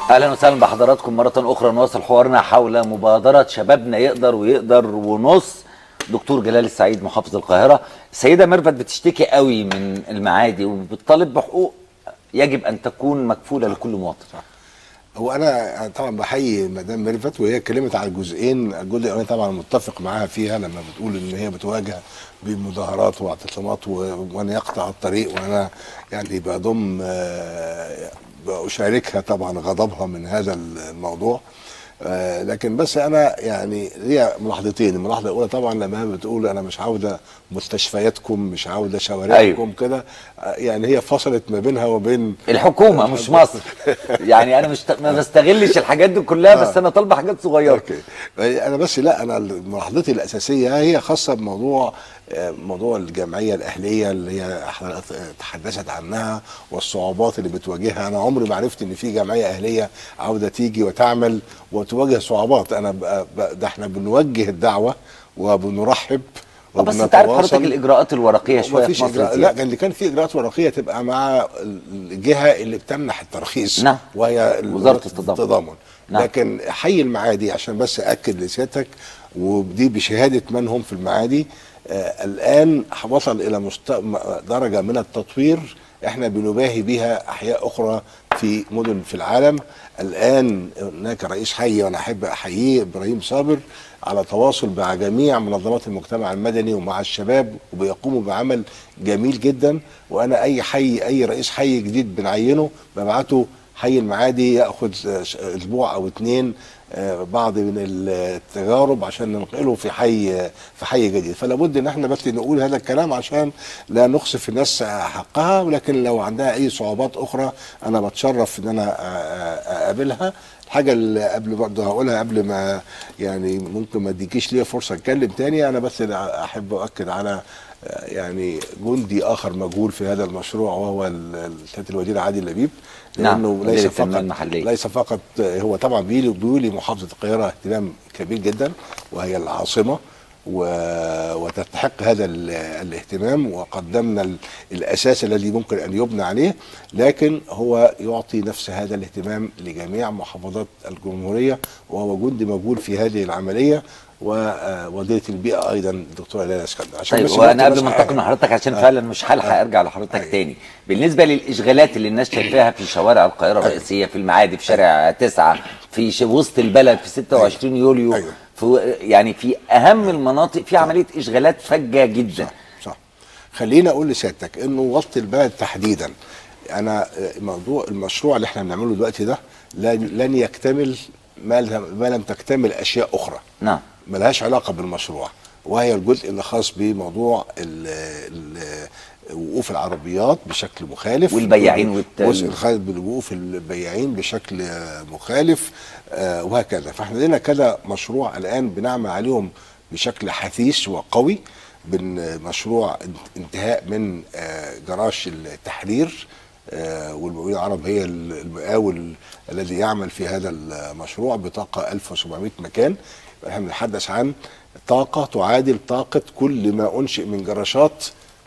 اهلا وسهلا بحضراتكم مره اخرى نواصل حوارنا حول مبادره شبابنا يقدر ويقدر ونص دكتور جلال السعيد محافظ القاهره السيده ميرفت بتشتكي قوي من المعادي وبتطالب بحقوق يجب ان تكون مكفوله لكل مواطن هو انا طبعا بحيي مدام ميرفت وهي اتكلمت على الجزئين الجزء الاولاني طبعا متفق معاها فيها لما بتقول ان هي بتواجه بمظاهرات واعتصامات و- وانا يقطع الطريق وانا يعني بضم آه، بشاركها طبعا غضبها من هذا الموضوع آه، لكن بس انا يعني هي ملاحظتين الملاحظه الاولى طبعا لما هي بتقول انا مش عاوده مستشفياتكم مش عاوده شوارعكم أيوة. كده آه، يعني هي فصلت ما بينها وبين الحكومه مش مصر يعني انا مش ما بستغلش الحاجات دي كلها بس انا طالبه حاجات صغيره اوكي انا بس لا انا ملاحظتي الاساسيه هي خاصه بموضوع آه، موضوع الجمعيه الاهليه اللي هي حضرتك تحدثت عنها والصعوبات اللي بتواجهها انا عمري ما عرفت ان في جمعيه اهليه عاوده تيجي وتعمل وتواجه صعوبات انا ب- ب- ده احنا بنوجه الدعوه وبنرحب آه، بس انت عارف حضرتك وبنتواصل. الاجراءات الورقيه شويه في مفيش مصر إجراء كتير. لا كان اللي كان في اجراءات ورقيه تبقى مع الجهه اللي بتمنح الترخيص نعم. وهي ال- وزارة التضامن. التضامن نعم. لكن حي المعادي عشان بس اكد لسيادتك ودي بشهاده من هم في المعادي آه الان وصل الى مست... م- درجه من التطوير احنا بنباهي بها احياء اخرى في مدن في العالم الان هناك رئيس حي وانا احب احييه ابراهيم صابر على تواصل مع جميع منظمات المجتمع المدني ومع الشباب وبيقوموا بعمل جميل جدا وانا اي حي اي رئيس حي جديد بنعينه ببعته حي المعادي ياخذ اسبوع او اتنين آه، بعض من التجارب عشان ننقله في حي في حي جديد فلا بد ان احنا بس نقول هذا الكلام عشان لا نقصف الناس حقها ولكن لو عندها اي صعوبات اخرى انا بتشرف ان انا آه، آه، اقابلها الحاجه اللي قبل برضه هقولها قبل ما يعني ممكن ما اديكيش ليا فرصه اتكلم تاني انا بس احب اؤكد على آه، يعني جندي اخر مجهول في هذا المشروع وهو ال- سياده الوزير عادل لبيب نعم، لانه وزير ليس التنمية فقط المحلية. ليس فقط هو طبعا بيولي بيولي محافظه القاهره اهتمام كبير جدا وهي العاصمه و... وتستحق هذا ال... الاهتمام وقدمنا ال... الاساس الذي ممكن ان يبنى عليه لكن هو يعطي نفس هذا الاهتمام لجميع محافظات الجمهوريه وهو جندي مجهول في هذه العمليه ووزيره البيئه ايضا الدكتوره ليلى اسكندر عشان طيب بس وانا نقطة قبل بس ما حاجة. انتقل من حضرتك عشان فعلا مش هلحق ارجع لحضرتك أيوة. تاني بالنسبه للاشغالات اللي الناس شايفاها في شوارع القاهره الرئيسيه في المعادي في شارع تسعة في ش- وسط البلد في 26 يوليو أيوة. في يعني في اهم المناطق في عمليه اشغالات فجه جدا صح خليني اقول لسيادتك انه وسط البلد تحديدا انا آه، موضوع المشروع اللي احنا بنعمله دلوقتي ده لن, لن يكتمل ما لم, ما لم تكتمل اشياء اخرى نعم ملهاش علاقه بالمشروع وهي الجزء اللي خاص بموضوع ال- ال- وقوف العربيات بشكل مخالف والبياعين والت- الجزء الخاص بوقوف البياعين بشكل آه، مخالف آه، وهكذا فاحنا لنا كذا مشروع الان بنعمل عليهم بشكل حثيث وقوي بن مشروع انتهاء من آه، جراج التحرير آه، والمقاولين العرب هي المقاول الذي يعمل في هذا المشروع بطاقه 1700 مكان احنا بنتحدث عن طاقه تعادل طاقه كل ما انشئ من جراشات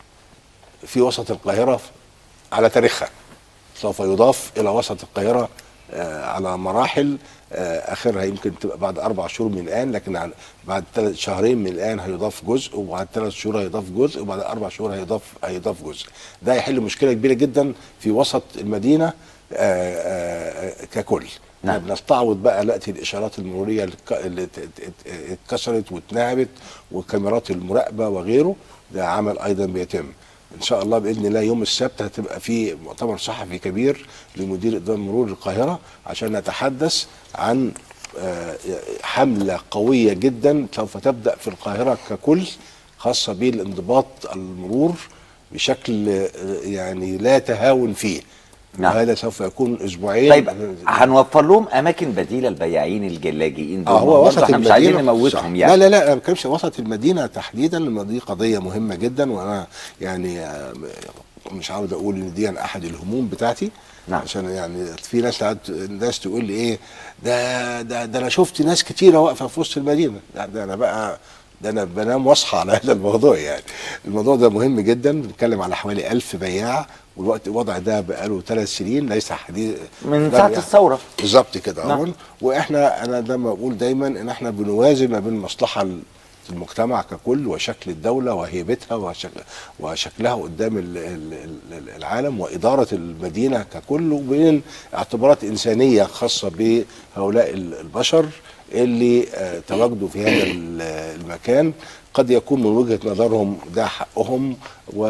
في وسط القاهره على تاريخها سوف يضاف الى وسط القاهره آه، على مراحل آه، اخرها يمكن تبقى بعد اربع شهور من الان لكن عن- بعد ثلاث شهرين من الان هيضاف جزء وبعد ثلاث شهور هيضاف جزء وبعد اربع شهور هيضاف هيضاف جزء ده هيحل مشكله كبيره جدا في وسط المدينه آه، آه، آه، ككل نعم. نعم. بنستعوض بقى دلوقتي الاشارات المروريه اللي اتك- اللي ات- ات- ات- اتكسرت واتنهبت وكاميرات المراقبه وغيره ده عمل ايضا بيتم ان شاء الله باذن الله يوم السبت هتبقى في مؤتمر صحفي كبير لمدير اداره مرور القاهره عشان نتحدث عن آه، حمله قويه جدا سوف تبدا في القاهره ككل خاصه بالانضباط المرور بشكل آه، يعني لا تهاون فيه نعم. وهذا سوف يكون اسبوعين طيب هنوفر لهم اماكن بديله البياعين الجلاجئين دول اه هو برضه وسط احنا مش المدينه عايزين نموتهم صح. يعني لا لا لا انا ما بتكلمش وسط المدينه تحديدا لان دي قضيه مهمه جدا وانا يعني آه، مش عاوز اقول ان دي احد الهموم بتاعتي نعم. عشان يعني في ناس ساعات الناس تقول لي ايه ده ده ده انا شفت ناس كتيره واقفه في وسط المدينه لا ده انا بقى ده انا بنام واصحى على هذا الموضوع يعني الموضوع ده مهم جدا بنتكلم على حوالي ألف بياع والوقت الوضع ده بقاله ثلاث سنين ليس حديث من لم ساعه يح- الثوره بالظبط كده نعم. نعم. واحنا انا دايما بقول دايما ان احنا بنوازن ما بين المصلحه المجتمع ككل وشكل الدوله وهيبتها وشكل وشكلها قدام ال- ال- ال- العالم واداره المدينه ككل وبين اعتبارات انسانيه خاصه بهؤلاء ال- البشر اللي آه، تواجدوا في هذا ال- المكان قد يكون من وجهه نظرهم ده حقهم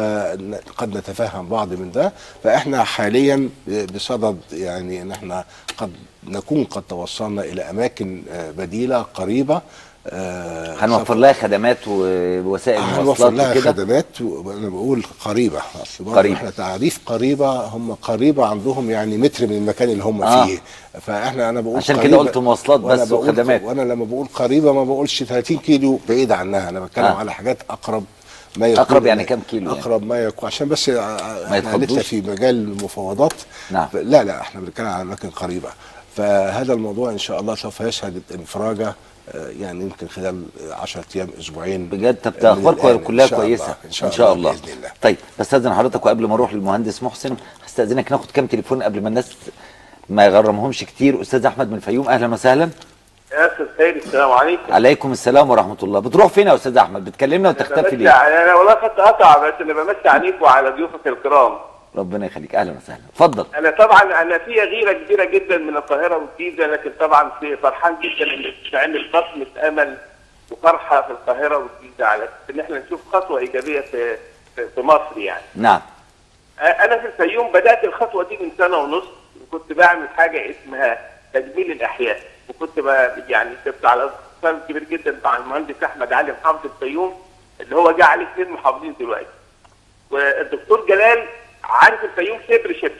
وقد نتفهم بعض من ده فاحنا حاليا بصدد يعني ان احنا قد نكون قد توصلنا الى اماكن آه، بديله قريبه آه، هنوفر لها خدمات ووسائل هنوفر لها مواصلات وكده خدمات وانا بقول قريبه اصل برضه قريبة. احنا تعريف قريبه هم قريبه عندهم يعني متر من المكان اللي هم آه. فيه فاحنا انا بقول عشان كده قريبة قلت مواصلات وأنا بس بقول- وخدمات. وانا لما بقول قريبه ما بقولش 30 كيلو بعيد عنها انا بتكلم آه. على حاجات اقرب ما يكون أقرب يعني إلى- كام كيلو يعني؟ اقرب ما يكون عشان بس ع- احنا يتخضوش؟ لسه في مجال المفاوضات نعم. ف- لا لا احنا بنتكلم عن اماكن قريبه فهذا الموضوع ان شاء الله سوف يشهد انفراجه آه، يعني يمكن خلال 10 ايام اسبوعين بجد طب من اخباركم الآن. كلها إن شاء كويسه الله. ان شاء الله باذن الله طيب بستاذن حضرتك وقبل ما اروح للمهندس محسن هستاذنك ناخد كام تليفون قبل ما الناس ما يغرمهمش كتير استاذ احمد من الفيوم اهلا وسهلا يا استاذ سيد السلام عليكم عليكم السلام ورحمه الله بتروح فين يا استاذ احمد بتكلمنا وتختفي بمسي ليه ع- انا والله خدت قطع بس انا بمسي عليك وعلى ضيوفك الكرام ربنا يخليك اهلا وسهلا اتفضل انا طبعا انا في غيره كبيره جدا من القاهره والجيزه لكن طبعا في فرحان جدا ان تعمل بصمه امل وفرحه في القاهره والجيزه على أساس ان احنا نشوف خطوه ايجابيه في في في مصر يعني نعم انا في الفيوم بدات الخطوه دي من سنه ونص وكنت بعمل حاجه اسمها تجميل الاحياء وكنت ب- يعني كنت على اتصال كبير جدا مع المهندس احمد علي محافظ الفيوم اللي هو جه عليه اثنين محافظين دلوقتي والدكتور جلال عارف الفيوم شبر شبر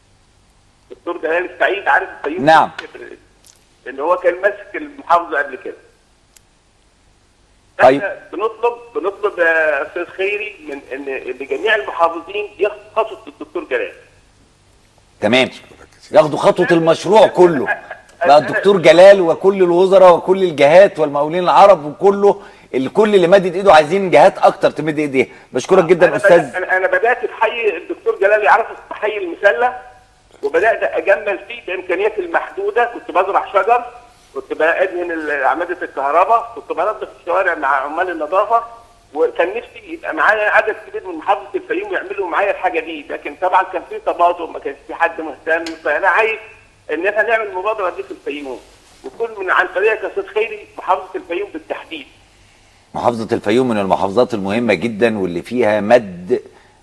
الدكتور جلال السعيد عارف الفيوم نعم. شبر لان هو كان ماسك المحافظه قبل كده طيب. احنا بنطلب بنطلب يا استاذ خيري من ان ان جميع المحافظين ياخدوا خطوه الدكتور جلال تمام ياخدوا خطوه المشروع كله بقى الدكتور جلال وكل الوزراء وكل الجهات والمقاولين العرب وكله الكل اللي مدد ايده عايزين جهات اكتر تمد ايديها بشكرك جدا أنا استاذ بدأ- انا انا بدات بحي الدكتور جلال يعرف حي المسله وبدات اجمل فيه بامكانياتي المحدوده كنت بزرع شجر كنت بادهن ال- اعمده الكهرباء كنت بنظف الشوارع مع عمال النظافه وكان نفسي يبقى معايا عدد كبير من محافظه الفيوم يعملوا معايا الحاجه دي لكن طبعا كان في تباطؤ ما كانش في حد مهتم فانا عايز ان احنا نعمل المبادره دي في الفيوم وكل من عن طريقك يا استاذ خيري محافظه الفيوم بالتحديد محافظة الفيوم من المحافظات المهمة جدا واللي فيها مد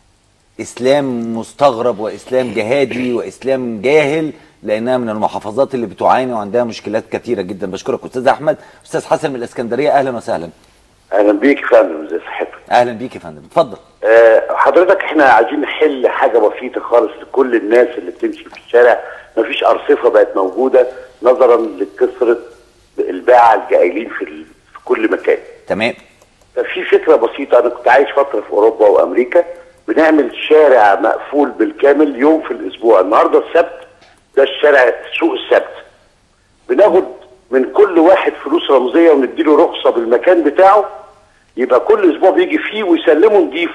إسلام مستغرب وإسلام جهادي وإسلام جاهل لأنها من المحافظات اللي بتعاني وعندها مشكلات كثيرة جدا بشكرك أستاذ أحمد أستاذ حسن من الإسكندرية أهلا وسهلا اهلا بيك يا فندم ازي صحتك أهلا بيك يا فندم اتفضل أه حضرتك احنا عايزين نحل حاجه بسيطه خالص لكل الناس اللي بتمشي في الشارع مفيش ارصفه بقت موجوده نظرا لكثره الباعه الجائلين في, ال- في كل مكان تمام ففي فكره بسيطه انا كنت عايش فتره في اوروبا وامريكا بنعمل شارع مقفول بالكامل يوم في الاسبوع النهارده السبت ده الشارع سوق السبت بناخد من كل واحد فلوس رمزيه ونديله رخصه بالمكان بتاعه يبقى كل اسبوع بيجي فيه ويسلمه نضيف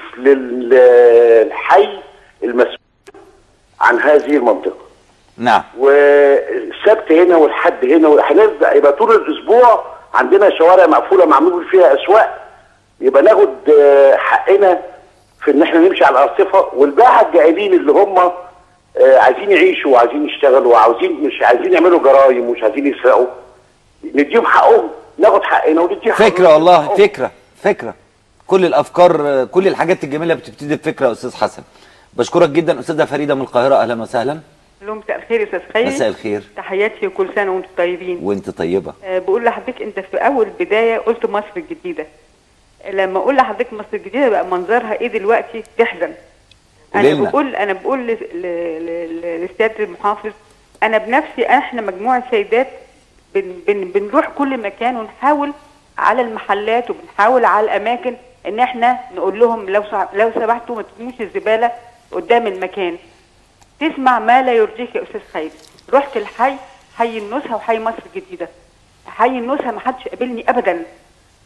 للحي المسؤول عن هذه المنطقه نعم والسبت هنا والحد هنا هنبدا يبقى طول الاسبوع عندنا شوارع مقفوله معمول فيها اسواق يبقى ناخد آه، حقنا في ان احنا نمشي على الارصفه والباعه الجاهلين اللي هم آه، عايزين يعيشوا وعايزين يشتغلوا وعاوزين مش عايزين يعملوا جرائم ومش عايزين يسرقوا نديهم حقهم ناخد حقنا ونديهم حقهم فكرة والله فكرة فكرة كل الأفكار كل الحاجات الجميلة بتبتدي بفكرة يا أستاذ حسن بشكرك جدا أستاذة فريدة من القاهرة أهلا وسهلا لهم مساء الخير يا استاذ خيري مساء الخير تحياتي وكل سنه وانتم طيبين وانت طيبة أه بقول لحضرتك انت في اول بدايه قلت مصر الجديده لما اقول لحضرتك مصر الجديده بقى منظرها ايه دلوقتي تحزن انا قوليلنا. بقول انا بقول ل- ل- ل- لسياده المحافظ انا بنفسي احنا مجموعه سيدات بن بن بنروح كل مكان ونحاول على المحلات وبنحاول على الاماكن ان احنا نقول لهم لو سع- لو سمحتوا ما ترموش الزباله قدام المكان تسمع ما لا يرضيك يا استاذ خيري رحت الحي حي النزهه وحي مصر الجديده حي النزهه ما حدش قابلني ابدا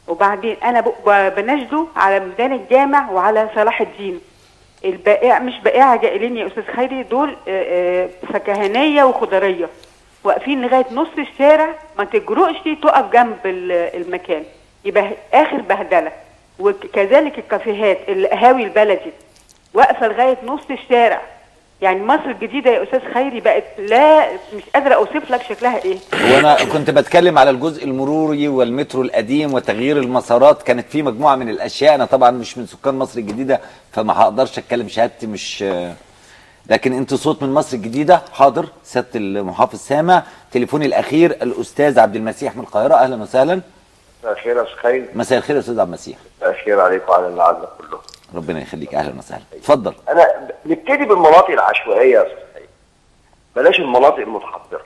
وبعدين انا ب- ب- بناشده على ميدان الجامع وعلى صلاح الدين البائع مش بائعة جائلين يا استاذ خيري دول آه، آه، فكهانيه وخضريه واقفين لغايه نص الشارع ما تجرؤش تقف جنب ال- المكان يبقى اخر بهدله وكذلك الكافيهات القهاوي البلدي واقفه لغايه نص الشارع يعني مصر الجديده يا استاذ خيري بقت لا مش قادره اوصف لك شكلها ايه وانا كنت بتكلم على الجزء المروري والمترو القديم وتغيير المسارات كانت في مجموعه من الاشياء انا طبعا مش من سكان مصر الجديده فما هقدرش اتكلم شهادتي مش لكن انت صوت من مصر الجديده حاضر سياده المحافظ سامع تليفوني الاخير الاستاذ عبد المسيح من القاهره اهلا وسهلا مساء الخير يا استاذ خير مساء الخير يا استاذ عبد المسيح مساء الخير عليكم وعلى اللي عندنا كله ربنا يخليك اهلا وسهلا اتفضل انا نبتدي بالمناطق العشوائيه يا استاذ خير بلاش المناطق المتحضره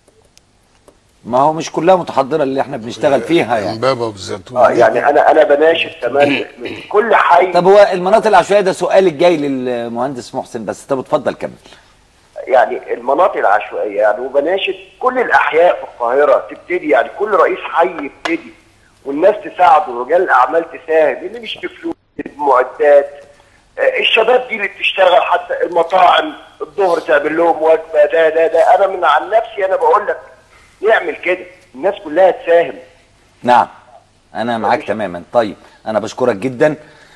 ما هو مش كلها متحضره اللي احنا بنشتغل فيها يعني امبابه والزيتون اه يعني انا انا بناشد كمان من كل حي طب هو المناطق العشوائيه ده سؤال الجاي للمهندس محسن بس طب اتفضل كمل يعني المناطق العشوائيه يعني وبناشد كل الاحياء في القاهره تبتدي يعني كل رئيس حي يبتدي والناس تساعده ورجال الاعمال تساهم اللي مش بفلوس بمعدات آه، الشباب دي اللي بتشتغل حتى المطاعم الظهر تعمل لهم وجبه ده ده ده انا من عن نفسي انا بقول لك نعمل كده الناس كلها تساهم نعم انا معاك تماما طيب انا بشكرك جدا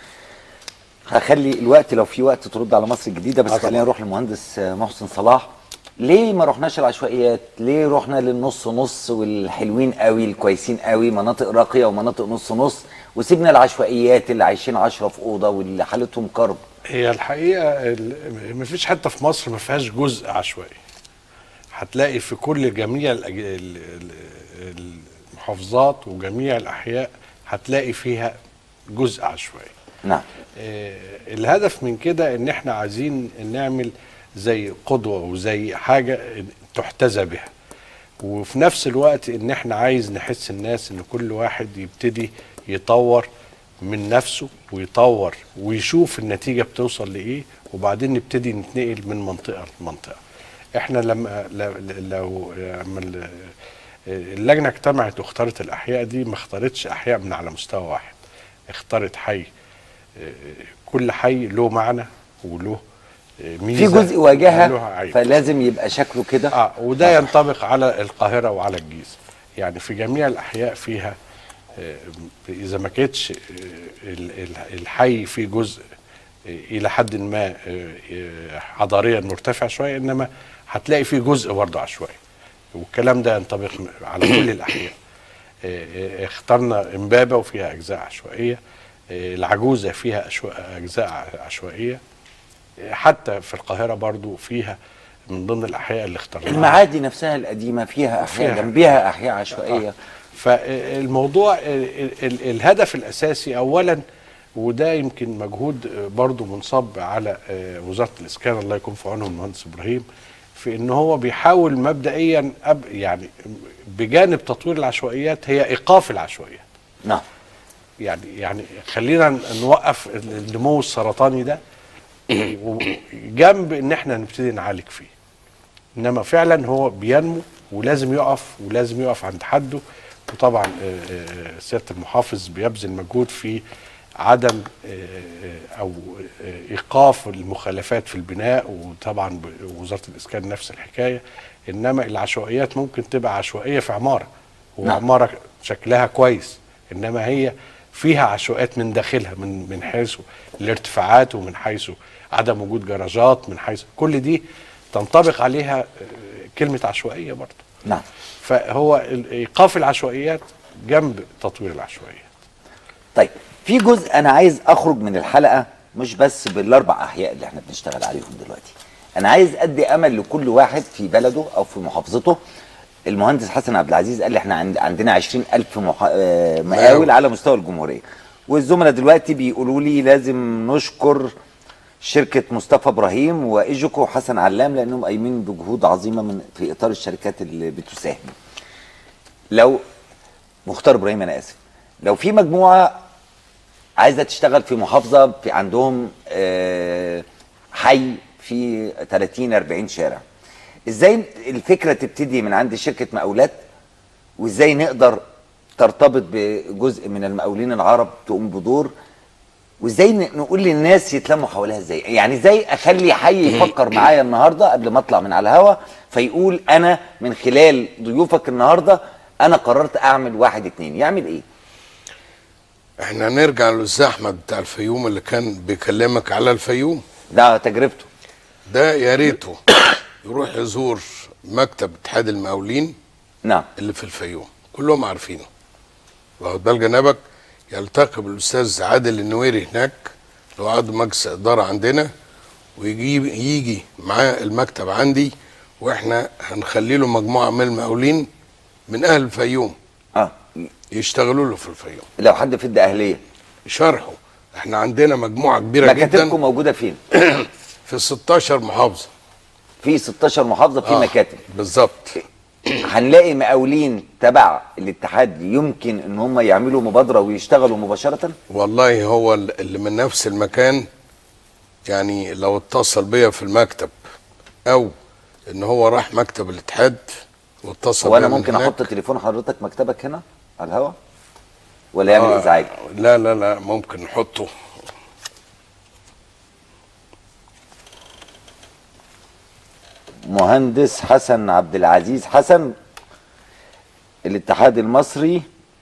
هخلي الوقت لو في وقت ترد على مصر الجديده بس خلينا نروح للمهندس محسن صلاح ليه ما رحناش العشوائيات ليه رحنا للنص نص والحلوين قوي الكويسين قوي مناطق راقيه ومناطق نص نص وسيبنا العشوائيات اللي عايشين عشرة في اوضه واللي حالتهم كرب هي الحقيقه ال- مفيش حته في مصر ما فيهاش جزء عشوائي هتلاقي في كل جميع الأج- ال- ال- المحافظات وجميع الاحياء هتلاقي فيها جزء عشوائي نعم آه، الهدف من كده ان احنا عايزين نعمل زي قدوة وزي حاجة تحتذى بها وفي نفس الوقت ان احنا عايز نحس الناس ان كل واحد يبتدي يطور من نفسه ويطور ويشوف النتيجة بتوصل لإيه وبعدين نبتدي نتنقل من منطقة لمنطقة احنا لما ل- لو لما ال- اللجنة اجتمعت واختارت الأحياء دي ما اختارتش أحياء من على مستوى واحد اختارت حي كل حي له معنى وله في ميزه جزء واجهه وله عيب. فلازم يبقى شكله كده اه وده ينطبق على القاهره وعلى الجيزه يعني في جميع الاحياء فيها آه، اذا ما كانتش آه، ال- ال- الحي فيه جزء آه، الى حد ما آه، آه، حضاريا مرتفع شويه انما هتلاقي فيه جزء برضه عشوائي والكلام ده ينطبق على كل الاحياء آه، آه، اخترنا امبابه وفيها اجزاء عشوائيه آه، العجوزه فيها أشوا- اجزاء عشوائيه آه، حتى في القاهره برضو فيها من ضمن الاحياء اللي اخترناها المعادي نفسها القديمه فيها احياء فيها. جنبها احياء عشوائيه فالموضوع ال- ال- الهدف الاساسي اولا وده يمكن مجهود برضو منصب على آه، وزاره الاسكان الله يكون في عونهم المهندس ابراهيم في ان هو بيحاول مبدئيا أب يعني بجانب تطوير العشوائيات هي ايقاف العشوائيات نعم يعني يعني خلينا نوقف النمو السرطاني ده جنب ان احنا نبتدي نعالج فيه انما فعلا هو بينمو ولازم يقف ولازم يقف عند حده وطبعا آه، آه، سياده المحافظ بيبذل مجهود في عدم آه، آه، او آه، ايقاف المخالفات في البناء وطبعا ب- وزاره الاسكان نفس الحكايه انما العشوائيات ممكن تبقى عشوائيه في عماره وعماره شكلها كويس انما هي فيها عشوائيات من داخلها من من حيث الارتفاعات ومن حيث عدم وجود جراجات من حيث كل دي تنطبق عليها آه، كلمه عشوائيه برضه نعم فهو ال- ايقاف العشوائيات جنب تطوير العشوائيات طيب في جزء انا عايز اخرج من الحلقه مش بس بالاربع احياء اللي احنا بنشتغل عليهم دلوقتي انا عايز ادي امل لكل واحد في بلده او في محافظته المهندس حسن عبد العزيز قال لي احنا عند عندنا 20000 مح... آه، مقاول على مستوى الجمهوريه والزملاء دلوقتي بيقولوا لي لازم نشكر شركة مصطفى ابراهيم وايجوكو وحسن علام لانهم قايمين بجهود عظيمة من في اطار الشركات اللي بتساهم. لو مختار ابراهيم انا اسف لو في مجموعة عايزة تشتغل في محافظة في عندهم آه، حي في 30 40 شارع. ازاي الفكرة تبتدي من عند شركة مقاولات وازاي نقدر ترتبط بجزء من المقاولين العرب تقوم بدور وازاي ن- نقول للناس يتلموا حواليها ازاي يعني ازاي اخلي حي يفكر معايا النهارده قبل ما اطلع من على الهوا فيقول انا من خلال ضيوفك النهارده انا قررت اعمل واحد اتنين يعمل ايه احنا نرجع للاستاذ احمد بتاع الفيوم اللي كان بيكلمك على الفيوم ده تجربته ده يا ريته يروح يزور مكتب اتحاد المقاولين نعم اللي في الفيوم كلهم عارفينه واخد بال جنابك يلتقي بالاستاذ عادل النويري هناك اللي هو عضو مجلس اداره عندنا ويجي يجي معاه المكتب عندي واحنا هنخلي له مجموعه من المقاولين من اهل الفيوم اه يشتغلوا له في الفيوم لو حد في الدقهليه شرحه احنا عندنا مجموعه كبيره مكاتبكم جدا موجوده فين في 16 محافظه في 16 محافظه في آه، مكاتب بالظبط هنلاقي مقاولين تبع الاتحاد يمكن ان هم يعملوا مبادره ويشتغلوا مباشره والله هو اللي من نفس المكان يعني لو اتصل بيا في المكتب او ان هو راح مكتب الاتحاد واتصل وانا بيا من ممكن هناك. احط تليفون حضرتك مكتبك هنا على الهوا ولا يعمل آه، ازعاج لا لا لا ممكن نحطه مهندس حسن عبد العزيز حسن الاتحاد المصري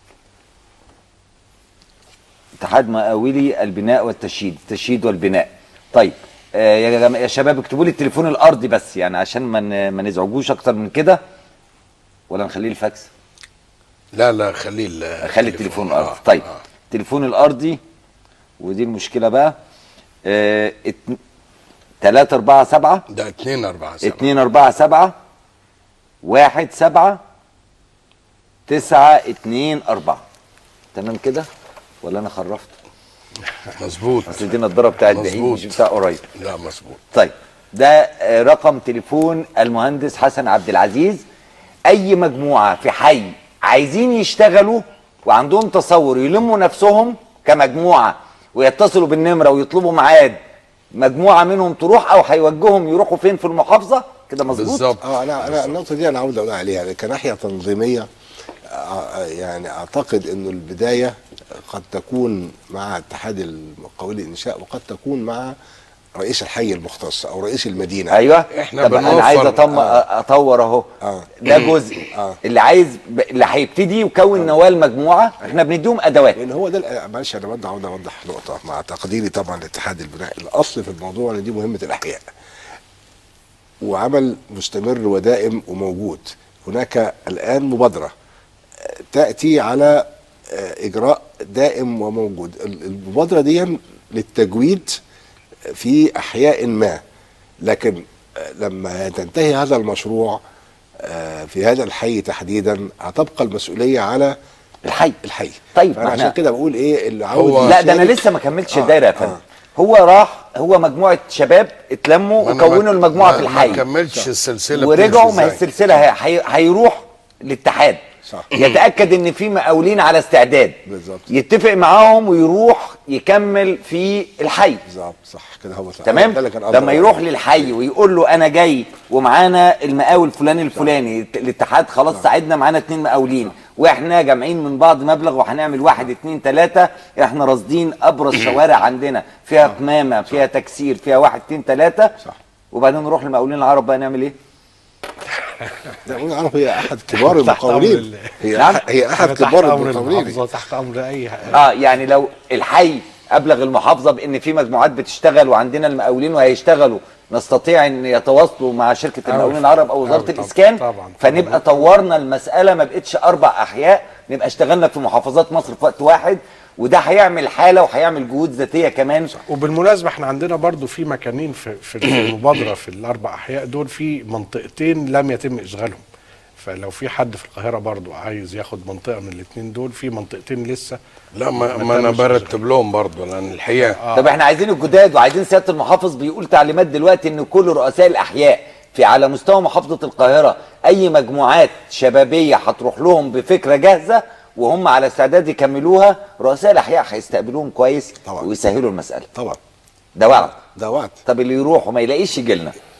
اتحاد مقاولي البناء والتشييد التشييد والبناء طيب آه يا جماعه يا شباب اكتبوا لي التليفون الارضي بس يعني عشان ما ن- ما نزعجوش اكتر من كده ولا نخليه الفاكس لا لا خليه ال- خلي التليفون آه، الارضي طيب آه. التليفون الارضي ودي المشكله بقى آه ات- تلاتة أربعة سبعة ده 2 4 7 اتنين أربعة سبعة واحد سبعة تسعة اتنين أربعة تمام كده ولا أنا خرفت؟ مظبوط بس دي النضارة بتاعت بعيد مظبوط. مش بتاع قريب لا مظبوط طيب ده آه، رقم تليفون المهندس حسن عبد العزيز اي مجموعه في حي عايزين يشتغلوا وعندهم تصور يلموا نفسهم كمجموعه ويتصلوا بالنمره ويطلبوا ميعاد مجموعه منهم تروح او هيوجههم يروحوا فين في المحافظه كده مظبوط بالظبط اه انا انا النقطه دي انا عاوز اقول عليها يعني كناحيه تنظيميه آه، يعني اعتقد انه البدايه قد تكون مع اتحاد المقاولين الانشاء وقد تكون مع رئيس الحي المختص او رئيس المدينه ايوه إحنا طب انا عايز بنوفر- أطم... اطور اهو آه. ده جزء آه. اللي عايز ب... اللي هيبتدي يكون نواه المجموعه احنا بنديهم ادوات لان هو ده الأ- معلش انا برضه عاوز اوضح نقطه مع تقديري طبعا لاتحاد البناء الاصل في الموضوع ان دي مهمه الاحياء وعمل مستمر ودائم وموجود هناك الان مبادره آه، تاتي على آه، اجراء دائم وموجود ال- المبادره دي للتجويد في احياء ما لكن آه، لما تنتهي هذا المشروع آه، في هذا الحي تحديدا هتبقى المسؤوليه على الحي الحي طيب، فانا ما عشان احنا- كده بقول ايه اللي عاوز هو- لا ده انا يشارك- لسه ما كملتش آه، الدايره يا فندم آه. هو راح هو مجموعه شباب اتلموا وأنا وكونوا ما- المجموعه ما- في الحي ما كملتش السلسله ورجعوا بتمشي ما هي إزاي. السلسله هي- هي- هيروح الاتحاد صح. يتاكد ان في مقاولين على استعداد بالظبط. يتفق معاهم ويروح يكمل في الحي بالظبط صح كده هو صح تمام ده اللي كان قصدي لما يروح للحي ويقول له انا جاي ومعانا المقاول الفلاني الفلاني الاتحاد خلاص ساعدنا معانا اتنين مقاولين واحنا جامعين من بعض مبلغ وهنعمل واحد اتنين تلاته احنا راصدين ابرز شوارع عندنا فيها قمامه فيها تكسير فيها واحد اتنين تلاته صح. وبعدين نروح للمقاولين العرب بقى نعمل ايه؟ ده أقول عارف هي احد كبار تحت أمر المقاولين ال- هي نعم. أح- هي احد أنا تحت كبار امر المقاولين المحافظه تحت امر اي حاجه اه يعني لو الحي ابلغ المحافظه بان في مجموعات بتشتغل وعندنا المقاولين وهيشتغلوا نستطيع ان يتواصلوا مع شركه أوي المقاولين طبعاً. العرب او وزاره أوي طبعاً. الاسكان طبعاً. طبعاً. فنبقى طورنا المساله ما بقتش اربع احياء نبقى اشتغلنا في محافظات مصر في وقت واحد وده هيعمل حاله وهيعمل جهود ذاتيه كمان وبالمناسبه احنا عندنا برضو في مكانين في في المبادره في الاربع احياء دول في منطقتين لم يتم اشغالهم فلو في حد في القاهره برضو عايز ياخد منطقه من الاثنين دول في منطقتين لسه لا ما, ما ما انا تمش برتب لهم برضه لان الحقيقه طب احنا عايزين الجداد وعايزين سياده المحافظ بيقول تعليمات دلوقتي ان كل رؤساء الاحياء في على مستوى محافظه القاهره اي مجموعات شبابيه هتروح لهم بفكره جاهزه وهم على استعداد يكملوها رؤساء الاحياء هيستقبلوهم كويس طبعا. ويسهلوا المساله طبعا ده وعد ده وعد طب اللي يروح وما يلاقيش يجي لنا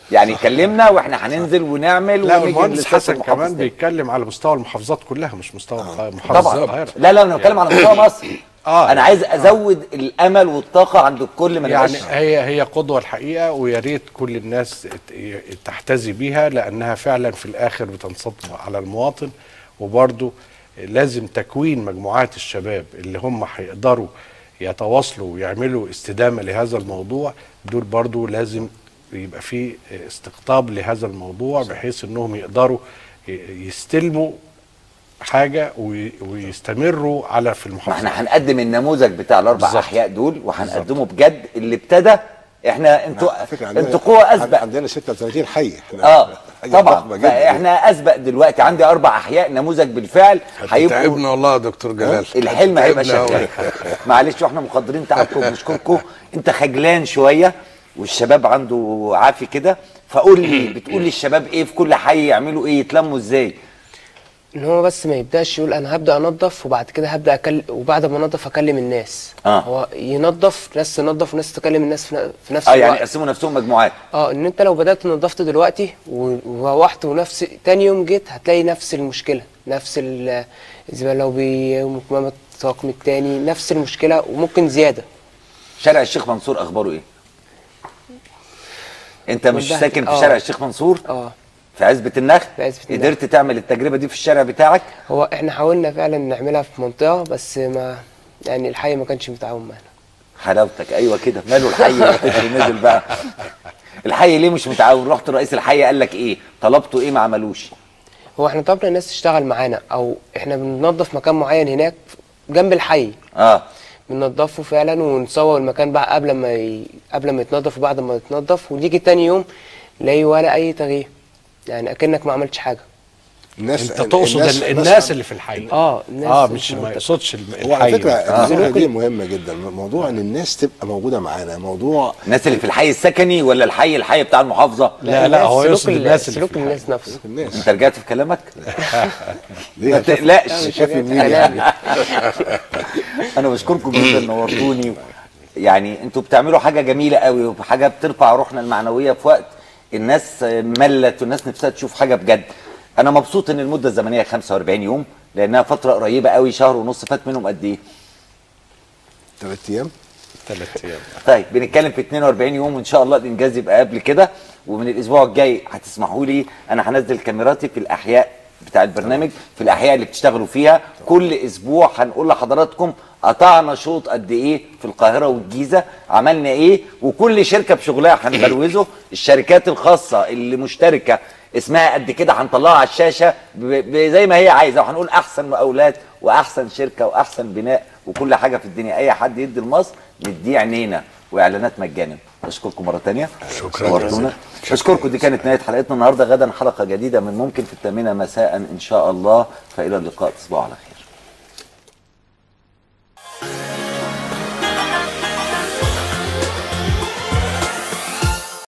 يعني كلمنا واحنا هننزل ونعمل لا ونيجي المهندس للسيادة حسن المحافظ كمان تاني. بيتكلم على مستوى المحافظات كلها مش مستوى محافظه طبعا القاهره لا لا انا بتكلم على مستوى مصر آه. انا عايز ازود الامل والطاقه عند الكل ما يعني نبقاش هي هي قدوه الحقيقه ويا ريت كل الناس ت- تحتذي بيها لانها فعلا في الاخر بتنصب على المواطن وبرضه لازم تكوين مجموعات الشباب اللي هم هيقدروا يتواصلوا ويعملوا استدامه لهذا الموضوع دول برضه لازم يبقى في استقطاب لهذا الموضوع بحيث انهم يقدروا ي- يستلموا حاجه وي- ويستمروا على في ما المحافظه احنا هنقدم النموذج بتاع الاربع بالظبط. احياء دول وهنقدمه بجد اللي ابتدى احنا انتوا على فكرة عندنا- انتوا قوه اسبق عندنا 36 حي احنا اه حاجة طبعا ضخمة جدا. فاحنا اسبق دلوقتي عندي اربع احياء نموذج بالفعل هيبقوا تعبنا والله يا دكتور جلال الحلم هيبقى تعبنا شغال معلش واحنا مقدرين تعبكم وبنشكركم انت خجلان شويه والشباب عنده عافي كده فقول لي بتقول لي الشباب ايه في كل حي يعملوا ايه يتلموا ازاي ان هو بس ما يبداش يقول انا هبدا انظف وبعد كده هبدا اكلم وبعد ما انظف اكلم الناس آه. هو ينظف ناس تنظف وناس تكلم الناس في ن- في نفس اه الوقت يعني يقسموا نفسهم مجموعات اه ان انت لو بدات نظفت دلوقتي و- وروحت ونفس تاني يوم جيت هتلاقي نفس المشكله نفس ال زي لو بكمامة الطاقم التاني نفس المشكله وممكن زياده شارع الشيخ منصور اخباره ايه انت مش متبهدل. ساكن في آه. شارع الشيخ منصور اه في عزبة النخل في عزبة النخل. قدرت تعمل التجربة دي في الشارع بتاعك هو احنا حاولنا فعلا نعملها في منطقه بس ما يعني الحي ما كانش متعاون معانا حلاوتك ايوه كده ماله الحي والطفل نزل بقى الحي ليه مش متعاون رحت رئيس الحي قال لك ايه طلبته ايه ما عملوش هو احنا طلبنا الناس تشتغل معانا او احنا بننظف مكان معين هناك جنب الحي اه بننضفه فعلا ونصور المكان بقى قبل ما ي... قبل ما يتنضف وبعد ما يتنضف ونيجي تاني يوم نلاقي ولا اي تغيير يعني اكنك ما عملتش حاجه الناس انت تقصد الناس, الناس اللي في الحي اه الناس اه اللي مش في ما المنطقة. يقصدش الم- هو على الحي فكره آه. النقطه دي مهمه جدا موضوع ان الناس تبقى موجوده معانا موضوع الناس اللي في الحي السكني ولا الحي الحي بتاع المحافظة لا لا هو سلوك يقصد ال- الناس اللي سلوك في الحي الناس نفسه الناس انت رجعت في كلامك ليه ما تقلقش شايف مين يعني انا بشكركم جدا نورتوني يعني انتوا بتعملوا حاجه جميله قوي وحاجه بترفع روحنا المعنويه في وقت الناس ملت والناس نفسها تشوف حاجه بجد انا مبسوط ان المده الزمنيه 45 يوم لانها فتره قريبه قوي شهر ونص فات منهم قد ايه ثلاث ايام ثلاث ايام طيب بنتكلم في 42 يوم وان شاء الله الانجاز يبقى قبل كده ومن الاسبوع الجاي هتسمحوا لي انا هنزل كاميراتي في الاحياء بتاع البرنامج في الاحياء اللي بتشتغلوا فيها كل اسبوع هنقول لحضراتكم قطعنا شوط قد ايه في القاهره والجيزه عملنا ايه وكل شركه بشغلها هنبروزه الشركات الخاصه اللي مشتركه اسمها قد كده هنطلعها على الشاشه ب- ب- زي ما هي عايزه وهنقول احسن مقاولات واحسن شركه واحسن بناء وكل حاجه في الدنيا اي حد يدي لمصر نديه عينينا واعلانات مجانا بشكركم مره تانية شكراً نورتونا بشكركم دي كانت نهايه حلقتنا النهارده غدا حلقه جديده من ممكن في الثامنه مساء ان شاء الله فالى اللقاء تصبحوا على خير